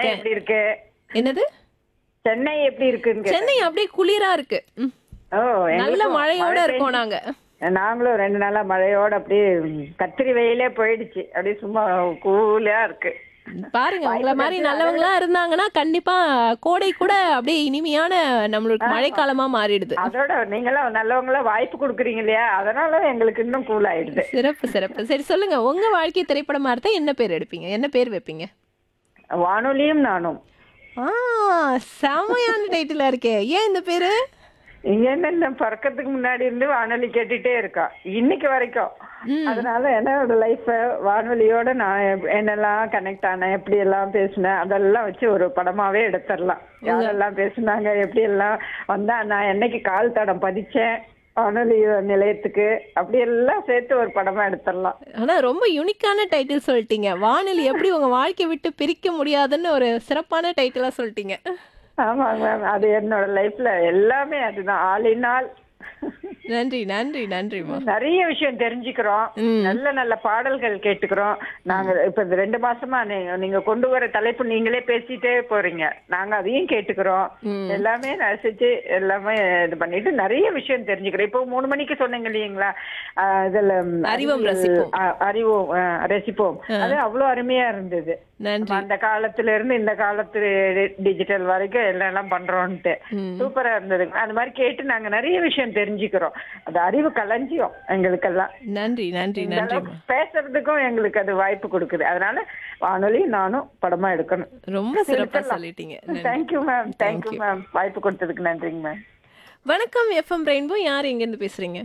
இருக்கேன் எப்படி இருக்கு என்னது சென்னை எப்படி இருக்குன்னு கேட்டேன். சென்னை அப்படியே குளிரா இருக்கு ம். ஓ நல்ல எங்களுக்கும் மழையோட மழை இருக்கோம் பெய்ஞ்சு- நாங்க நாங்களும் ரெண்டு நாளா மழையோட அப்படியே கத்திரி வெயிலே போயிடுச்சு அப்படியே சும்மா கூலா இருக்கு பாருங்க உங்கள மாதிரி நல்லவங்களா இருந்தாங்கன்னா கண்டிப்பா கோடை கூட அப்படியே இனிமையான நம்மளுக்கு மழைக்காலமா மாறிடுது அதோட நீங்களாம் நல்லவங்களா வாய்ப்பு கொடுக்குறீங்க இல்லையா அதனால எங்களுக்கு இன்னும் கூல் ஆயிடுது சிறப்பு சிறப்பு சரி சொல்லுங்க உங்க வாழ்க்கை திரைப்படமா இருந்தா என்ன பேர் எடுப்பீங்க என்ன பேர் வைப்பீங்க வானொலியும் நானும் ஆ செமையான டைட்டிலா இருக்கே ஏன் இந்த பேரு இங்க என்ன இந்த பிறக்கறதுக்கு முன்னாடி இருந்து வானொலி கேட்டுட்டே இருக்கா இன்னைக்கு வரைக்கும் அதனால என்னோட லைஃப் வானொலியோட நான் எப்- என்னெல்லாம் கனெக்ட் ஆனேன் எப்படி எல்லாம் பேசினேன் அதெல்லாம் வச்சு ஒரு படமாவே எடுத்துடலாம் யாரெல்லாம் பேசுனாங்க எப்படி எல்லாம் வந்தா நான் என்னைக்கு கால் தடம் பதிச்சேன் வானொலி நிலையத்துக்கு அப்படி எல்லாம் சேர்த்து ஒரு படமா எடுத்துடலாம் ஆனா ரொம்ப யூனிக்கான டைட்டில் சொல்லிட்டீங்க வானொலி எப்படி உங்க வாழ்க்கையை விட்டு பிரிக்க முடியாதுன்னு ஒரு சிறப்பான டைட்டிலா சொல்லிட்டீங்க ஆமாங்க மேம் அது என்னோட லைஃப்ல எல்லாமே அதுதான் ஆல் இன் ஆல் நன்றி நன்றி நன்றிம்மா நிறைய விஷயம் தெரிஞ்சுக்கிறோம் ம். நல்ல நல்ல பாடல்கள் கேட்டுக்கிறோம் நாங்க இப்ப இந்த ரெண்டு மாசமா நீங்க நீங்க கொண்டு வர தலைப்பு நீங்களே பேசிட்டே போறீங்க நாங்க அதையும் கேட்டுக்கிறோம் ம். எல்லாமே ரசிச்சு எல்லாமே இது பண்ணிட்டு நிறைய விஷயம் தெரிஞ்சுக்கிறோம் இப்போ மூணு மணிக்கு சொன்னீங்க இல்லைங்களா ஆஹ் இதுல ம், அறிவோம் அறிவியல், ரசிப்போம். ஆஹ் அறிவோம் ஆஹ் ரசிப்போம் அது அவ்வளவு அருமையா இருந்தது நன்றி அந்த காலத்துல இருந்து இந்த காலத்து டிஜிட்டல் வரைக்கும் எல்லாம் எல்லாம் பண்றோம்ட்டு ம். சூப்பரா இருந்தது அந்த மாதிரி கேட்டு நாங்க நிறைய விஷயம் தெரிஞ்சுக்கிறோம் அது அறிவு களஞ்சியம் எங்களுக்கெல்லாம் நன்றி நன்றி இந்த நன்றிம்மா அளவுக்கு பேசுறதுக்கும் எங்களுக்கு அது வாய்ப்பு கொடுக்குது அதனால வானொலி நானும் படமா எடுக்கணும் ரொம்ப சிறப்பா சொல்லிட்டீங்க நன்றி. Thank you ma'am thank you you. Ma'am வாய்ப்பு கொடுத்ததுக்கு நன்றிங்க மேம் வணக்கம் எஃப்எம் ரெயின்போ யார் எங்க இருந்து பேசுறீங்க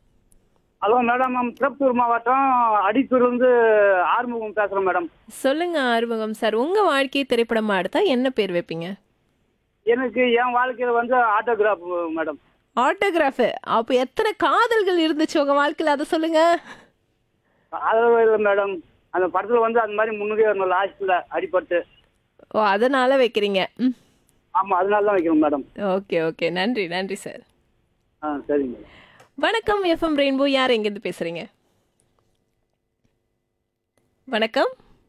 ஹலோ மேடம் நான் திருப்பத்தூர் மாவட்டம் அடித்தூர்லேருந்து ஆறுமுகம் பேசுகிறேன் மேடம் சொல்லுங்க ஆறுமுகம் சார் உங்க வாழ்க்கையை திரைப்படமா எடுத்தா என்ன பேர் வைப்பீங்க எனக்கு என் வாழ்க்கையில் வந்து ஆட்டோகிராஃப் மேடம் ஆட்டோகிராஃபு அப்போ எத்தனை காதல்கள் இருந்துச்சு உங்க வாழ்க்கையில அதை சொல்லுங்க அதெல்லாம் இல்லை மேடம் அந்த படத்தில் வந்து அந்த மாதிரி முன்னுக்கே வரணும் லாஸ்ட்டில் அடிபட்டு ஓ அதனால வைக்கிறீங்க ம் ஆமாம் அதனால தான் வைக்கிறோம் மேடம் ஓகே ஓகே நன்றி நன்றி சார் ஆ சரிங்க மேடம் வணக்கம் எஃப்எம் ரெயின்போ யார் எங்கேருந்து பேசுறீங்க வணக்கம்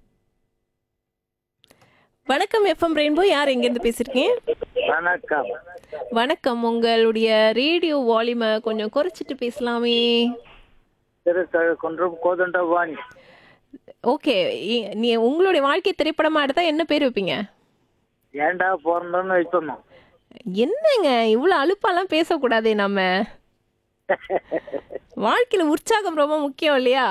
வணக்கம் எஃப்எம் ரெயின்போ யார் எங்கேருந்து பேசுறீங்க வணக்கம் வணக்கம் உங்களுடைய ரேடியோ வால்யூமை கொஞ்சம் குறைச்சிட்டு பேசலாமே திரு குன்றம் கோதண்டவாணி ஓகே நீ உங்களுடைய வாழ்க்கை திரைப்படமா எடுத்தா என்ன பேர் வைப்பீங்க ஏன்டா பிறந்தோன்னு வைக்கணும் என்னங்க இவ்வளவு அலுப்பாலாம் பேசக்கூடாதே நம்ம வாழ்க்கையில உற்சாகம் ரொம்ப முக்கியம் இல்லையா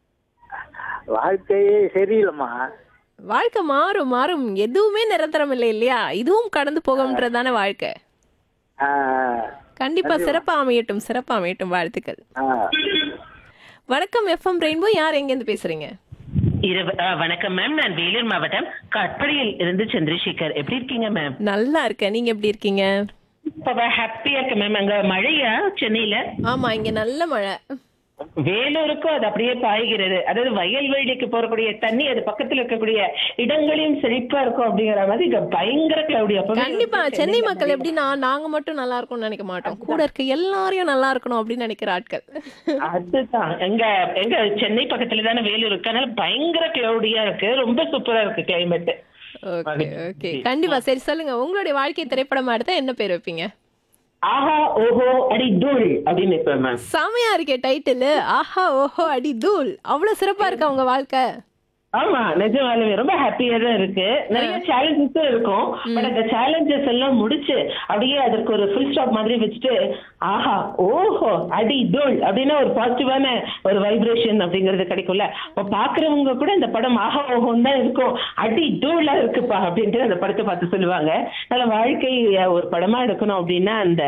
வாழ்க்கையே சரியில்லைம்மா வாழ்க்கை மாறும் மாறும் எதுவுமே நிரந்தரம் இல்லை இல்லையா இதுவும் கடந்து போகும்ன்றதான வாழ்க்கை ஆ, கண்டிப்பா சிறப்பா அமையட்டும் சிறப்பா அமையட்டும் வாழ்த்துக்கள் ஆ. வணக்கம் எஃப்எம் ரெயின்போ யார் எங்கேருந்து பேசுறீங்க இரவு ஆ, வணக்கம் மேம் நான் வேலூர் மாவட்டம் கட்படியில் இருந்து சந்திரசேகர் எப்படி இருக்கீங்க மேம் நல்லா இருக்கேன் நீங்க எப்படி இருக்கீங்க இப்ப ஹாப்பியா இருக்கு மேம் அங்க மழையா சென்னையில ஆமா இங்க நல்ல மழை வேலூருக்கும் அது அப்படியே பாய்கிறது அதாவது வயல்வெளிக்கு போறக்கூடிய தண்ணி அது பக்கத்துல இருக்கக்கூடிய இடங்களையும் செழிப்பா இருக்கும் அப்படிங்கிற மாதிரி இங்க பயங்கர கிளவுடி கண்டிப்பா சென்னை மக்கள் எப்படின்னா நாங்க மட்டும் நல்லா இருக்கணும்னு நினைக்க மாட்டோம் கூட இருக்க எல்லாரையும் நல்லா இருக்கணும் அப்படின்னு நினைக்கிற ஆட்கள் அதுதான் எங்க எங்க சென்னை பக்கத்துல தானே வேலூர் இருக்கு அதனால பயங்கர கிளவுடியா இருக்கு ரொம்ப சூப்பரா இருக்கு கிளைமேட் ஓகே ஓகே கண்டிப்பா சரி சொல்லுங்க உங்களுடைய வாழ்க்கை திரைப்படமா எடுத்தா என்ன பேர் வைப்பீங்க ஆஹா ஓஹோ அடி தூள் அப்படின்னு இருப்பேன் மேம் செமையா இருக்கே டைட்டில் ஆஹா ஓஹோ அடி தூள் அவ்வளவு சிறப்பா இருக்கா உங்க வாழ்க்கை ஆமா நிஜமாலுமே ரொம்ப ஹாப்பியா தான் இருக்கு நிறைய சேலஞ்சஸும் இருக்கும் பட் அந்த சேலஞ்சஸ் எல்லாம் முடிச்சு அப்படியே அதற்கு ஒரு ஃபுல் ஸ்டாப் மாதிரி வச்சுட்டு ஆஹா ஓஹோ அடி தோல் அப்படின்னா ஒரு பாசிட்டிவான ஒரு வைப்ரேஷன் அப்படிங்கிறது கிடைக்கும்ல அப்ப பாக்குறவங்க கூட இந்த படம் ஆஹா ஓஹோன்னு தான் இருக்கும் அடி தூளா இருக்குப்பா அப்படின்ட்டு அந்த படத்தை பார்த்து சொல்லுவாங்க அதனால வாழ்க்கை அஹ், ஒரு படமா எடுக்கணும் அப்படின்னா அந்த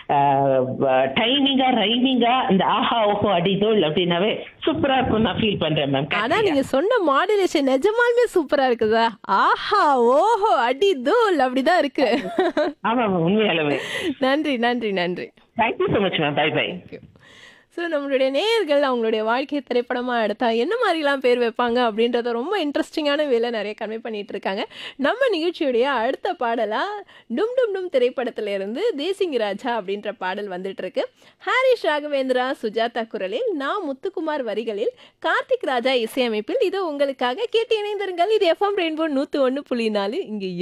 டைமிங்கா ரைமிங்கா அந்த ஆஹா ஓஹோ அடி தோல் அப்படின்னாவே சூப்பரா இருக்கும் நான் ஃபீல் பண்றேன் மேம் ஆனா நீங்க சொன்ன மாடுலேஷன் நிஜமாலுமே சூப்பரா இருக்குதா ஆஹா ஓஹோ அடி தூள் அப்படிதான் இருக்கு ஆமா ஆமா உண்மையாலுமே நன்றி நன்றி நன்றி thank you so much ma'am bye bye so நம்மளுடைய நேயர்கள் அவங்களுடைய வாழ்க்கை திரைப்படமாக எடுத்தா என்ன மாதிரிலாம் பேர் வைப்பாங்க அப்படின்றத ரொம்ப இன்ட்ரெஸ்டிங்கான வேலை நிறைய கன்வே பண்ணிட்டு இருக்காங்க நம்ம நிகழ்ச்சியுடைய அடுத்த பாடலாக டும் டும் டும் திரைப்படத்திலிருந்து தேசிங் ராஜா அப்படின்ற பாடல் வந்துட்டு இருக்கு ஹாரிஷ் ராகவேந்திரா சுஜாதா குரலில் நான் முத்துக்குமார் வரிகளில் கார்த்திக் ராஜா இசையமைப்பில் இது உங்களுக்காக கேட்டு இணைந்திருங்கள் இது எஃப்எம் ரெயின்போ நூற்றி ஒன்று புள்ளி நாலு இங்கே